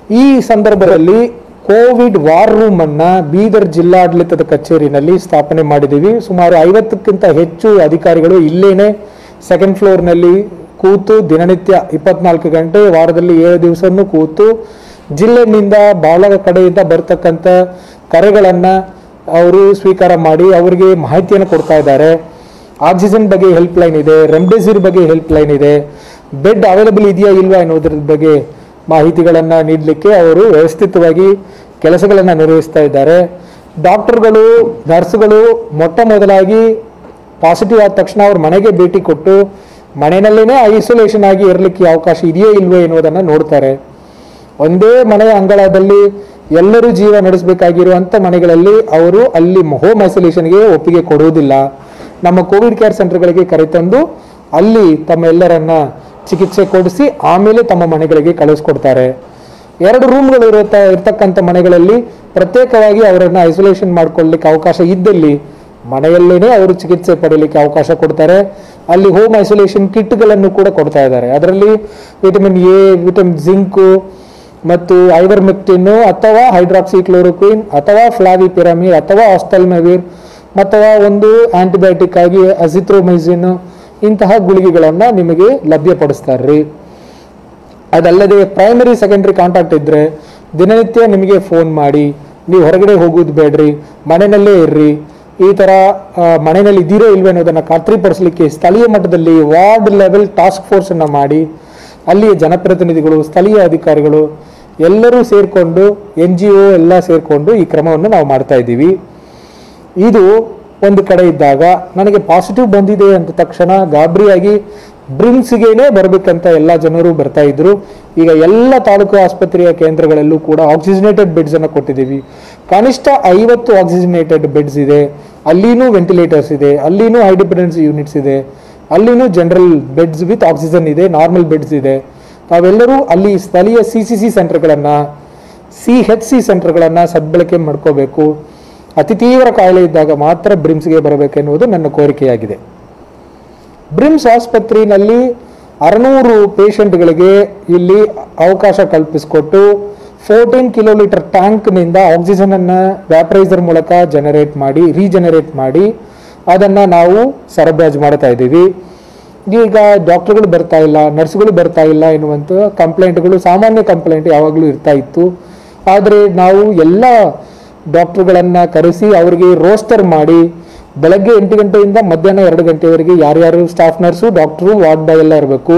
ಈ ಸಂದರ್ಭದಲ್ಲಿ Covid war room ಅನ್ನ ಬೀದರ್ ಜಿಲ್ಲಾಡಳಿತದ ಕಚೇರಿನಲ್ಲಿ ಸ್ಥಾಪನೆ ಮಾಡಿದ್ದೀವಿ ಸುಮಾರು ಐವತ್ತಕ್ಕಿಂತ ಹೆಚ್ಚು ಅಧಿಕಾರಿಗಳು ಇಲ್ಲೇನೆ ಸೆಕೆಂಡ್ ಫ್ಲೋರ್ನಲ್ಲಿ ಕೂತು ದಿನನಿತ್ಯ ಇಪ್ಪತ್ನಾಲ್ಕು ಗಂಟೆ ವಾರದಲ್ಲಿ ಏಳು ದಿವಸನೂ ಕೂತು ಜಿಲ್ಲೆನಿಂದ ಬಹಳ ಕಡೆಯಿಂದ ಬರ್ತಕ್ಕಂಥ ಕರೆಗಳನ್ನ ಅವರು ಸ್ವೀಕಾರ ಮಾಡಿ ಅವರಿಗೆ ಮಾಹಿತಿಯನ್ನು ಕೊಡ್ತಾ ಇದ್ದಾರೆ ಆಕ್ಸಿಜನ್ ಬಗ್ಗೆ ಹೆಲ್ಪ್ ಲೈನ್ ಇದೆ ರೆಮ್ಡೆಸಿವಿರ್ ಬಗ್ಗೆ ಹೆಲ್ಪ್ ಲೈನ್ ಇದೆ ಬೆಡ್ ಅವೈಲಬಲ್ ಇದೆಯಾ ಇಲ್ವಾ ಅನ್ನೋದ್ರ ಬಗ್ಗೆ ಮಾಹಿತಿಗಳನ್ನು ನೀಡಲಿಕ್ಕೆ ಅವರು ವ್ಯವಸ್ಥಿತವಾಗಿ ಕೆಲಸಗಳನ್ನು ನಿರ್ವಹಿಸ್ತಾ ಇದ್ದಾರೆ ಡಾಕ್ಟರ್ಗಳು ನರ್ಸ್ಗಳು ಮೊಟ್ಟ ಮೊದಲಾಗಿ ಪಾಸಿಟಿವ್ ಆದ ತಕ್ಷಣ ಅವ್ರ ಮನೆಗೆ ಭೇಟಿ ಕೊಟ್ಟು ಮನೆಯಲ್ಲೇ ಐಸೋಲೇಷನ್ ಆಗಿ ಇರಲಿಕ್ಕೆ ಅವಕಾಶ ಇದೆಯೋ ಇಲ್ವೋ ಎನ್ನುವುದನ್ನು ನೋಡ್ತಾರೆ ಒಂದೇ ಮನೆಯ ಅಂಗಳದಲ್ಲಿ ಎಲ್ಲರೂ ಜೀವ ನಡೆಸಬೇಕಾಗಿರುವಂಥ ಮನೆಗಳಲ್ಲಿ ಅವರು ಅಲ್ಲಿ ಹೋಮ್ ಐಸೋಲೇಷನ್ಗೆ ಒಪ್ಪಿಗೆ ಕೊಡುವುದಿಲ್ಲ ನಮ್ಮ ಕೋವಿಡ್ ಕೇರ್ ಸೆಂಟರ್ಗಳಿಗೆ ಕರೆತಂದು ಅಲ್ಲಿ ತಮ್ಮ ಎಲ್ಲರನ್ನ ಚಿಕಿತ್ಸೆ ಕೊಡಿಸಿ ಆಮೇಲೆ ತಮ್ಮ ಮನೆಗಳಿಗೆ ಕಳಿಸ್ಕೊಡ್ತಾರೆ ಎರಡು ರೂಮ್ಗಳು ಇರುತ್ತ ಇರ್ತಕ್ಕಂಥ ಮನೆಗಳಲ್ಲಿ ಪ್ರತ್ಯೇಕವಾಗಿ ಅವರನ್ನು ಐಸೋಲೇಷನ್ ಮಾಡ್ಕೊಳ್ಳಿಕ್ಕೆ ಅವಕಾಶ ಇದ್ದಲ್ಲಿ ಮನೆಯಲ್ಲೇನೆ ಅವರು ಚಿಕಿತ್ಸೆ ಪಡೆಯಲಿಕ್ಕೆ ಅವಕಾಶ ಕೊಡ್ತಾರೆ ಅಲ್ಲಿ ಹೋಮ್ ಐಸೋಲೇಷನ್ ಕಿಟ್ಗಳನ್ನು ಕೂಡ ಕೊಡ್ತಾ ಇದ್ದಾರೆ ಅದರಲ್ಲಿ ವಿಟಮಿನ್ ಎ ವಿಟಮಿನ್ ಜಿಂಕು ಮತ್ತು ಐವರ್ಮೆಕ್ಟಿನ್ ಅಥವಾ ಹೈಡ್ರಾಕ್ಸಿಕ್ಲೋರೋಕ್ವಿನ್ ಅಥವಾ ಫ್ಲಾವಿಪಿರಮಿಡ್ ಅಥವಾ ಆಸ್ಟಲ್ಮೆವಿರ್ ಅಥವಾ ಒಂದು ಆಂಟಿಬಯೋಟಿಕ್ ಆಗಿ ಅಜಿಥ್ರೋಮೈಸಿನ್ ಇಂತಹ ಗುಳಿಗೆಗಳನ್ನು ನಿಮಗೆ ಲಭ್ಯಪಡಿಸ್ತಾರ್ರಿ ಅದಲ್ಲದೆ ಪ್ರೈಮರಿ ಸೆಕೆಂಡರಿ ಕಾಂಟ್ಯಾಕ್ಟ್ ಇದ್ದರೆ ದಿನನಿತ್ಯ ನಿಮಗೆ ಫೋನ್ ಮಾಡಿ ನೀವು ಹೊರಗಡೆ ಹೋಗೋದು ಬೇಡ್ರಿ ಮನೆಯಲ್ಲೇ ಇರ್ರಿ ಈ ಥರ ಆ, ಮನೆಯಲ್ಲಿ ಇದ್ದೀರೋ ಇಲ್ವೋ ಅನ್ನೋದನ್ನು ಖಾತ್ರಿಪಡಿಸಲಿಕ್ಕೆ ಸ್ಥಳೀಯ ಮಟ್ಟದಲ್ಲಿ ವಾರ್ಡ್ ಲೆವೆಲ್ ಟಾಸ್ಕ್ ಫೋರ್ಸನ್ನು ಮಾಡಿ ಅಲ್ಲಿಯ ಜನಪ್ರತಿನಿಧಿಗಳು ಸ್ಥಳೀಯ ಅಧಿಕಾರಿಗಳು ಎಲ್ಲರೂ ಸೇರಿಕೊಂಡು ಎನ್ ಜಿ ಒ ಎಲ್ಲ ಸೇರಿಕೊಂಡು ಈ ಕ್ರಮವನ್ನು ನಾವು ಮಾಡ್ತಾ ಇದ್ದೀವಿ ಇದು ಒಂದು ಕಡೆ ಇದ್ದಾಗ ನನಗೆ ಪಾಸಿಟಿವ್ ಬಂದಿದೆ ಅಂತ ತಕ್ಷಣ ಗಾಬರಿಯಾಗಿ ಬ್ರಿಮ್ಸ್ಗೇನೆ ಬರಬೇಕಂತ ಎಲ್ಲ ಜನರು ಬರ್ತಾ ಇದ್ರು ಈಗ ಎಲ್ಲ ತಾಲೂಕು ಆಸ್ಪತ್ರೆಯ ಕೇಂದ್ರಗಳಲ್ಲೂ ಕೂಡ ಆಕ್ಸಿಜನೇಟೆಡ್ ಬೆಡ್ಸ್ ಅನ್ನು ಕೊಟ್ಟಿದ್ದೀವಿ ಕನಿಷ್ಠ ಐವತ್ತು ಆಕ್ಸಿಜನೇಟೆಡ್ ಬೆಡ್ಸ್ ಇದೆ ಅಲ್ಲಿನೂ ವೆಂಟಿಲೇಟರ್ಸ್ ಇದೆ ಅಲ್ಲಿನೂ ಹೈ ಡಿಪೆಂಡೆನ್ಸಿ ಯೂನಿಟ್ಸ್ ಇದೆ ಅಲ್ಲಿನೂ ಜನರಲ್ ಬೆಡ್ಸ್ ವಿತ್ ಆಕ್ಸಿಜನ್ ಇದೆ ನಾರ್ಮಲ್ ಬೆಡ್ಸ್ ಇದೆ ತಾವೆಲ್ಲರೂ ಅಲ್ಲಿ ಸ್ಥಳೀಯ ಸಿ ಸಿ ಸಿ ಸೆಂಟರ್ಗಳನ್ನು ಸಿ ಹೆಚ್ ಸಿ ಸೆಂಟರ್ಗಳನ್ನು ಸದ್ಬಳಕೆ ಮಾಡ್ಕೋಬೇಕು ಅತಿ ತೀವ್ರ ಕಾಯಿಲೆ ಇದ್ದಾಗ ಮಾತ್ರ ಬ್ರಿಮ್ಸ್ಗೆ ಬರಬೇಕೆನ್ನುವುದು ನನ್ನ ಕೋರಿಕೆಯಾಗಿದೆ ಬ್ರಿಮ್ಸ್ ಆಸ್ಪತ್ರೆಯಲ್ಲಿ ಅರನೂರು ಪೇಷಂಟ್ಗಳಿಗೆ ಇಲ್ಲಿ ಅವಕಾಶ ಕಲ್ಪಿಸಿಕೊಟ್ಟು ಫೋರ್ಟೀನ್ ಕಿಲೋಮೀಟರ್ ಟ್ಯಾಂಕ್ನಿಂದ ಆಕ್ಸಿಜನನ್ನು ವ್ಯಾಪ್ರೈಸರ್ ಮೂಲಕ ಜನರೇಟ್ ಮಾಡಿ ರೀಜನರೇಟ್ ಮಾಡಿ ಅದನ್ನು ನಾವು ಸರಬರಾಜು ಮಾಡ್ತಾ ಇದ್ದೀವಿ ಈಗ ಡಾಕ್ಟರ್ಗಳು ಬರ್ತಾ ಇಲ್ಲ ನರ್ಸ್ಗಳು ಬರ್ತಾ ಇಲ್ಲ ಎನ್ನುವಂಥ ಕಂಪ್ಲೇಂಟ್ಗಳು ಸಾಮಾನ್ಯ ಕಂಪ್ಲೇಂಟ್ ಯಾವಾಗಲೂ ಇರ್ತಾ ಇತ್ತು ಆದರೆ ನಾವು ಎಲ್ಲ ಡಾಕ್ಟರ್ಗಳನ್ನು ಕರೆಸಿ ಅವರಿಗೆ ರೋಸ್ಟರ್ ಮಾಡಿ ಬೆಳಗ್ಗೆ ಎಂಟು ಗಂಟೆಯಿಂದ ಮಧ್ಯಾಹ್ನ ಎರಡು ಗಂಟೆವರೆಗೆ ಯಾರ್ಯಾರು staff nurse doctor ward boy ಎಲ್ಲ ಇರಬೇಕು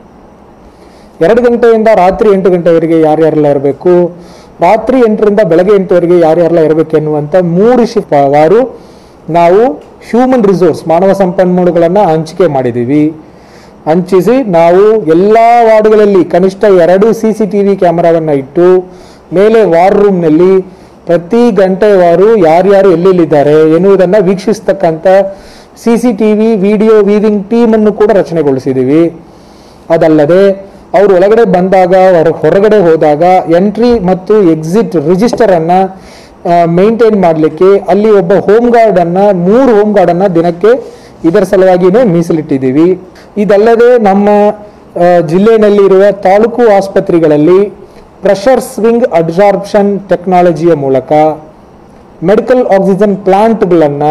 ಎರಡು ಗಂಟೆಯಿಂದ ರಾತ್ರಿ ಎಂಟು ಗಂಟೆವರೆಗೆ ಯಾರ್ಯಾರೆಲ್ಲ ಇರಬೇಕು ರಾತ್ರಿ ಎಂಟರಿಂದ ಬೆಳಗ್ಗೆ ಎಂಟುವರೆಗೆ ಯಾರ್ಯಾರೆಲ್ಲ ಇರಬೇಕು ಎನ್ನುವಂಥ ಮೂರು ಶಿಫ್ಟ್ ವಾರು ನಾವು ಹ್ಯೂಮನ್ ರಿಸೋರ್ಸ್ ಮಾನವ ಸಂಪನ್ಮೂಲಗಳನ್ನು ಹಂಚಿಕೆ ಮಾಡಿದ್ದೀವಿ ಹಂಚಿಸಿ ನಾವು ಎಲ್ಲ ವಾರ್ಡ್ಗಳಲ್ಲಿ ಕನಿಷ್ಠ ಎರಡು ಸಿ ಸಿ ಟಿ ವಿ ಕ್ಯಾಮರಾವನ್ನು ಇಟ್ಟು ಮೇಲೆ ವಾರ್ ರೂಮ್ನಲ್ಲಿ ಪ್ರತಿ ಗಂಟೆವಾರು ಯಾರ್ಯಾರು ಎಲ್ಲೆಲ್ಲಿದ್ದಾರೆ ಎನ್ನುವುದನ್ನು ವೀಕ್ಷಿಸ್ತಕ್ಕಂಥ C C T V video viewing ಟೀಮನ್ನು ಕೂಡ ರಚನೆಗೊಳಿಸಿದ್ದೀವಿ ಅದಲ್ಲದೆ ಅವರು ಒಳಗಡೆ ಬಂದಾಗ ಹೊರ ಹೊರಗಡೆ ಹೋದಾಗ ಎಂಟ್ರಿ ಮತ್ತು ಎಕ್ಸಿಟ್ ರಿಜಿಸ್ಟರ್ ಅನ್ನ ಮೇಂಟೈನ್ ಮಾಡಲಿಕ್ಕೆ ಅಲ್ಲಿ ಒಬ್ಬ ಹೋಮ್ ಗಾರ್ಡ್ ಅನ್ನ ಮೂರು ಹೋಮ್ ಗಾರ್ಡ್ ಅನ್ನ ದಿನಕ್ಕೆ ಇದರ ಸಲುವಾಗಿಯೇ ಮೀಸಲಿಟ್ಟಿದ್ದೀವಿ ಇದಲ್ಲದೆ ನಮ್ಮ ಆ, ಜಿಲ್ಲೆಯಲ್ಲಿರುವ ತಾಲೂಕು ಆಸ್ಪತ್ರೆಗಳಲ್ಲಿ ಪ್ರೆಷರ್ ಸ್ವಿಂಗ್ ಅಬ್ಸಾರ್ಪ್ಷನ್ ಟೆಕ್ನಾಲಜಿಯ ಮೂಲಕ ಮೆಡಿಕಲ್ ಆಕ್ಸಿಜನ್ ಪ್ಲಾಂಟ್ಗಳನ್ನು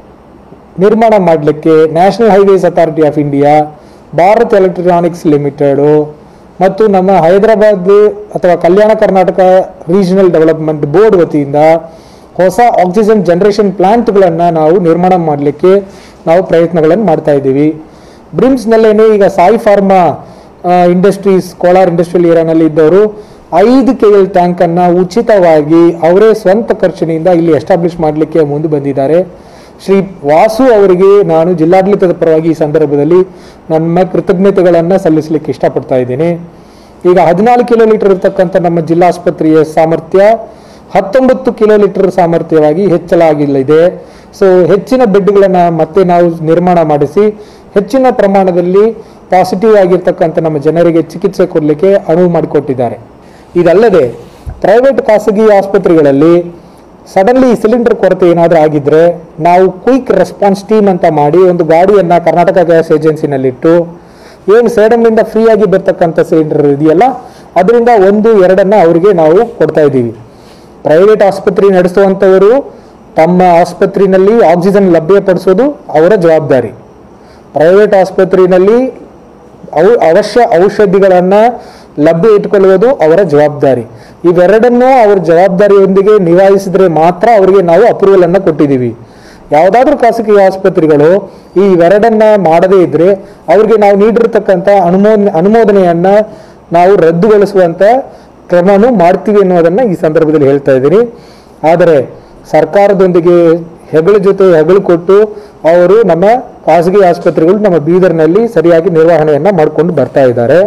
ನಿರ್ಮಾಣ ಮಾಡಲಿಕ್ಕೆ national highways authority of India Bharat electronics limited ಮತ್ತು ನಮ್ಮ ಹೈದರಾಬಾದ್ ಅಥವಾ Kalyana Karnataka regional development board ವತಿಯಿಂದ ಹೊಸ ಆಕ್ಸಿಜನ್ ಜನರೇಷನ್ ಪ್ಲಾಂಟ್ಗಳನ್ನು ನಾವು ನಿರ್ಮಾಣ ಮಾಡಲಿಕ್ಕೆ ನಾವು ಪ್ರಯತ್ನಗಳನ್ನು ಮಾಡ್ತಾ ಇದ್ದೀವಿ ಬ್ರಿಮ್ಸ್ನಲ್ಲೇನೆ ಈಗ Sai pharma industries Kolar industrial ಏರಿಯಾನಲ್ಲಿ ಇದ್ದವರು ಐದು ಕೆ ಎಲ್ ಟ್ಯಾಂಕನ್ನು ಉಚಿತವಾಗಿ ಅವರೇ ಸ್ವಂತ ಖರ್ಚಿನಿಂದ ಇಲ್ಲಿ ಎಸ್ಟಾಬ್ಲಿಷ್ ಮಾಡಲಿಕ್ಕೆ ಮುಂದೆ ಬಂದಿದ್ದಾರೆ ಶ್ರೀ ವಾಸು ಅವರಿಗೆ ನಾನು ಜಿಲ್ಲಾಡಳಿತದ ಪರವಾಗಿ ಈ ಸಂದರ್ಭದಲ್ಲಿ ನಮ್ಮ ಕೃತಜ್ಞತೆಗಳನ್ನು ಸಲ್ಲಿಸಲಿಕ್ಕೆ ಇಷ್ಟಪಡ್ತಾ ಇದ್ದೀನಿ ಈಗ ಹದಿನಾಲ್ಕು ಕಿಲೋಮೀಟರ್ ಇರತಕ್ಕಂಥ ನಮ್ಮ ಜಿಲ್ಲಾಸ್ಪತ್ರೆಯ ಸಾಮರ್ಥ್ಯ ಹತ್ತೊಂಬತ್ತು ಕಿಲೋಮೀಟರ್ ಸಾಮರ್ಥ್ಯವಾಗಿ ಹೆಚ್ಚಲಾಗಿಲ್ಲಿದೆ ಸೊ ಹೆಚ್ಚಿನ ಬೆಡ್ಗಳನ್ನು ಮತ್ತೆ ನಾವು ನಿರ್ಮಾಣ ಮಾಡಿಸಿ ಹೆಚ್ಚಿನ ಪ್ರಮಾಣದಲ್ಲಿ ಪಾಸಿಟಿವ್ ಆಗಿರ್ತಕ್ಕಂಥ ನಮ್ಮ ಜನರಿಗೆ ಚಿಕಿತ್ಸೆ ಕೊಡಲಿಕ್ಕೆ ಅನುವು ಮಾಡಿಕೊಟ್ಟಿದ್ದಾರೆ ಇದಲ್ಲದೆ ಪ್ರೈವೇಟ್ ಖಾಸಗಿ ಆಸ್ಪತ್ರೆಗಳಲ್ಲಿ ಸಡನ್ಲಿ ಸಿಲಿಂಡರ್ ಕೊರತೆ ಏನಾದರೂ ಆಗಿದ್ರೆ ನಾವು ಕ್ವಿಕ್ ರೆಸ್ಪಾನ್ಸ್ ಟೀಮ್ ಅಂತ ಮಾಡಿ ಒಂದು ಗಾಡಿಯನ್ನು ಕರ್ನಾಟಕ ಗ್ಯಾಸ್ ಏಜೆನ್ಸಿನಲ್ಲಿಟ್ಟು ಏನು ಸೇಡಮ್ನಿಂದ ಫ್ರೀಯಾಗಿ ಬರ್ತಕ್ಕಂಥ ಸಿಲಿಂಡರ್ ಇದೆಯಲ್ಲ ಅದರಿಂದ ಒಂದು ಎರಡನ್ನ ಅವರಿಗೆ ನಾವು ಕೊಡ್ತಾ ಇದ್ದೀವಿ ಪ್ರೈವೇಟ್ ಆಸ್ಪತ್ರೆ ನಡೆಸುವಂಥವರು ತಮ್ಮ ಆಸ್ಪತ್ರೆಯಲ್ಲಿ ಆಕ್ಸಿಜನ್ ಲಭ್ಯಪಡಿಸೋದು ಅವರ ಜವಾಬ್ದಾರಿ ಪ್ರೈವೇಟ್ ಆಸ್ಪತ್ರೆಯಲ್ಲಿ ಅವು ಅವಶ್ಯ ಔಷಧಿಗಳನ್ನು ಲಭ್ಯ ಇಟ್ಕೊಳ್ಳುವುದು ಅವರ ಜವಾಬ್ದಾರಿ ಇವೆರಡನ್ನೂ ಅವ್ರ ಜವಾಬ್ದಾರಿಯೊಂದಿಗೆ ನಿಭಾಯಿಸಿದ್ರೆ ಮಾತ್ರ ಅವರಿಗೆ ನಾವು ಅಪ್ರೂವಲ್ ಅನ್ನ ಕೊಟ್ಟಿದ್ದೀವಿ ಯಾವುದಾದ್ರೂ ಖಾಸಗಿ ಆಸ್ಪತ್ರೆಗಳು ಈ ಇವೆರಡನ್ನ ಮಾಡದೇ ಇದ್ರೆ ಅವ್ರಿಗೆ ನಾವು ನೀಡಿರ್ತಕ್ಕಂಥ ಅನುಮೋದನೆ ಅನುಮೋದನೆಯನ್ನ ನಾವು ರದ್ದುಗೊಳಿಸುವಂತ ಕ್ರಮನೂ ಮಾಡ್ತೀವಿ ಅನ್ನೋದನ್ನ ಈ ಸಂದರ್ಭದಲ್ಲಿ ಹೇಳ್ತಾ ಇದ್ದೀನಿ ಆದರೆ ಸರ್ಕಾರದೊಂದಿಗೆ ಹೆಗಳ ಜೊತೆ ಹೆಗಳು ಕೊಟ್ಟು ಅವರು ನಮ್ಮ ಖಾಸಗಿ ಆಸ್ಪತ್ರೆಗಳು ನಮ್ಮ ಬೀದರ್ನಲ್ಲಿ ಸರಿಯಾಗಿ ನಿರ್ವಹಣೆಯನ್ನ ಮಾಡಿಕೊಂಡು ಬರ್ತಾ ಇದ್ದಾರೆ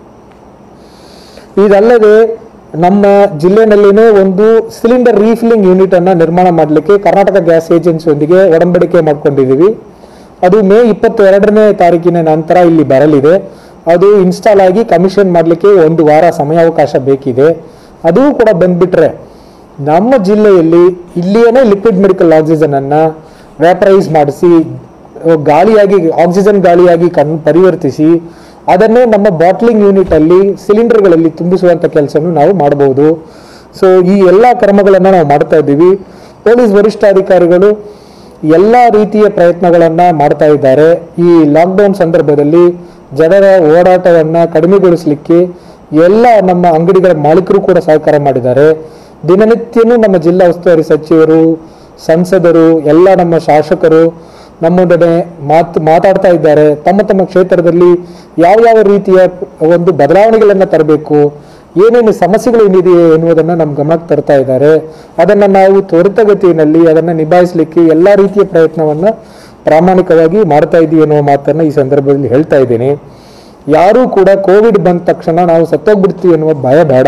ಇದಲ್ಲದೆ ನಮ್ಮ ಜಿಲ್ಲೆನಲ್ಲಿನೇ ಒಂದು ಸಿಲಿಂಡರ್ ರೀಫಿಲಿಂಗ್ ಯೂನಿಟ್ ಅನ್ನ ನಿರ್ಮಾಣ ಮಾಡಲಿಕ್ಕೆ ಕರ್ನಾಟಕ ಗ್ಯಾಸ್ ಏಜೆನ್ಸಿಯೊಂದಿಗೆ ಒಡಂಬಡಿಕೆ ಮಾಡ್ಕೊಂಡಿದ್ದೀವಿ ಅದು ಮೇ ಇಪ್ಪತ್ತೆರಡನೇ ತಾರೀಕಿನ ನಂತರ ಇಲ್ಲಿ ಬರಲಿದೆ ಅದು ಇನ್ಸ್ಟಾಲ್ ಆಗಿ ಕಮಿಷನ್ ಮಾಡಲಿಕ್ಕೆ ಒಂದು ವಾರ ಸಮಯಾವಕಾಶ ಬೇಕಿದೆ ಅದು ಕೂಡ ಬಂದ್ಬಿಟ್ರೆ ನಮ್ಮ ಜಿಲ್ಲೆಯಲ್ಲಿ ಇಲ್ಲಿಯೇ ಲಿಕ್ವಿಡ್ ಮೆಡಿಕಲ್ ಆಕ್ಸಿಜನ್ ಅನ್ನ ವ್ಯಾಪರೈಸ್ ಮಾಡಿಸಿ ಗಾಳಿಯಾಗಿ ಆಕ್ಸಿಜನ್ ಗಾಳಿಯಾಗಿ ಕನ್ ಪರಿವರ್ತಿಸಿ ಅದನ್ನೇ ನಮ್ಮ ಬಾಟ್ಲಿಂಗ್ ಯೂನಿಟ್ ಅಲ್ಲಿ ಸಿಲಿಂಡರ್ಗಳಲ್ಲಿ ತುಂಬಿಸುವಂತ ಕೆಲಸವನ್ನು ನಾವು ಮಾಡಬಹುದು ಸೊ ಈ ಎಲ್ಲ ಕ್ರಮಗಳನ್ನು ನಾವು ಮಾಡ್ತಾ ಇದ್ದೀವಿ ಪೊಲೀಸ್ ವರಿಷ್ಠಾಧಿಕಾರಿಗಳು ಎಲ್ಲ ರೀತಿಯ ಪ್ರಯತ್ನಗಳನ್ನ ಮಾಡ್ತಾ ಇದ್ದಾರೆ ಈ ಲಾಕ್ಡೌನ್ ಸಂದರ್ಭದಲ್ಲಿ ಜನರ ಓಡಾಟವನ್ನ ಕಡಿಮೆಗೊಳಿಸಲಿಕ್ಕೆ ಎಲ್ಲ ನಮ್ಮ ಅಂಗಡಿಗಳ ಮಾಲೀಕರು ಕೂಡ ಸಹಕಾರ ಮಾಡಿದ್ದಾರೆ ದಿನನಿತ್ಯನೂ ನಮ್ಮ ಜಿಲ್ಲಾ ಉಸ್ತುವಾರಿ ಸಚಿವರು ಸಂಸದರು ಎಲ್ಲ ನಮ್ಮ ಶಾಸಕರು ನಮ್ಮೊಡನೆ ಮಾತು ಮಾತಾಡ್ತಾ ಇದ್ದಾರೆ ತಮ್ಮ ತಮ್ಮ ಕ್ಷೇತ್ರದಲ್ಲಿ ಯಾವ ಯಾವ ರೀತಿಯ ಒಂದು ಬದಲಾವಣೆಗಳನ್ನು ತರಬೇಕು ಏನೇನು ಸಮಸ್ಯೆಗಳು ಏನಿದೆಯೇ ಎನ್ನುವುದನ್ನ ನಮ್ಮ ಗಮನಕ್ಕೆ ತರ್ತಾ ಇದ್ದಾರೆ ಅದನ್ನ ನಾವು ತ್ವರಿತಗತಿಯಲ್ಲಿ ಅದನ್ನ ನಿಭಾಯಿಸಲಿಕ್ಕೆ ಎಲ್ಲ ರೀತಿಯ ಪ್ರಯತ್ನವನ್ನ ಪ್ರಾಮಾಣಿಕವಾಗಿ ಮಾಡ್ತಾ ಇದ್ದೀವಿ ಅನ್ನುವ ಮಾತನ್ನ ಈ ಸಂದರ್ಭದಲ್ಲಿ ಹೇಳ್ತಾ ಇದ್ದೀನಿ ಯಾರೂ ಕೂಡ ಕೋವಿಡ್ ಬಂದ ತಕ್ಷಣ ನಾವು ಸತ್ತೋಗ್ಬಿಡ್ತೀವಿ ಅನ್ನುವ ಭಯ ಬೇಡ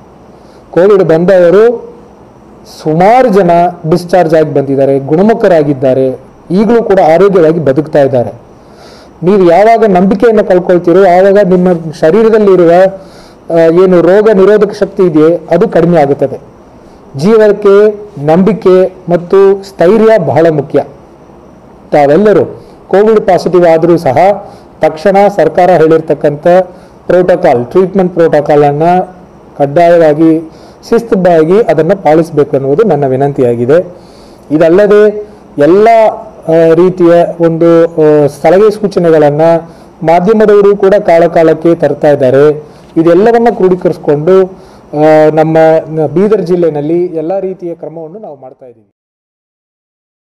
ಕೋವಿಡ್ ಬಂದವರು ಸುಮಾರು ಜನ ಡಿಸ್ಚಾರ್ಜ್ ಆಗಿ ಬಂದಿದ್ದಾರೆ ಗುಣಮುಖರಾಗಿದ್ದಾರೆ ಈಗಲೂ ಕೂಡ ಆರೋಗ್ಯವಾಗಿ ಬದುಕ್ತಾ ಇದ್ದಾರೆ ನೀವು ಯಾವಾಗ ನಂಬಿಕೆಯನ್ನು ಕಳ್ಕೊಳ್ತೀರೋ ಆವಾಗ ನಿಮ್ಮ ಶರೀರದಲ್ಲಿರುವ ಆ, ಏನು ರೋಗ ನಿರೋಧಕ ಶಕ್ತಿ ಇದೆಯೇ ಅದು ಕಡಿಮೆ ಆಗುತ್ತದೆ ಜೀವಕ್ಕೆ ನಂಬಿಕೆ ಮತ್ತು ಸ್ಥೈರ್ಯ ಬಹಳ ಮುಖ್ಯ ತಾವೆಲ್ಲರೂ ಕೋವಿಡ್ ಪಾಸಿಟಿವ್ ಆದರೂ ಸಹ ತಕ್ಷಣ ಸರ್ಕಾರ ಹೇಳಿರ್ತಕ್ಕಂಥ ಪ್ರೋಟೋಕಾಲ್ ಟ್ರೀಟ್ಮೆಂಟ್ ಪ್ರೋಟೋಕಾಲ್ ಅನ್ನ ಕಡ್ಡಾಯವಾಗಿ ಶಿಸ್ತುಬಾಗಿ ಅದನ್ನು ಪಾಲಿಸಬೇಕು ಅನ್ನುವುದು ನನ್ನ ವಿನಂತಿಯಾಗಿದೆ ಇದಲ್ಲದೆ ಎಲ್ಲ ಆ, ರೀತಿಯ ಒಂದು ಆ, ಸಲಹೆ ಸೂಚನೆಗಳನ್ನ ಮಾಧ್ಯಮದವರು ಕೂಡ ಕಾಲ ಕಾಲಕ್ಕೆ ತರ್ತಾ ಇದ್ದಾರೆ ಇದೆಲ್ಲವನ್ನ ಕ್ರೋಢೀಕರಿಸಿಕೊಂಡು ಆ, ನಮ್ಮ ಬೀದರ್ ಜಿಲ್ಲೆನಲ್ಲಿ ಎಲ್ಲ ರೀತಿಯ ಕ್ರಮವನ್ನು ನಾವು ಮಾಡ್ತಾ ಇದ್ದೀವಿ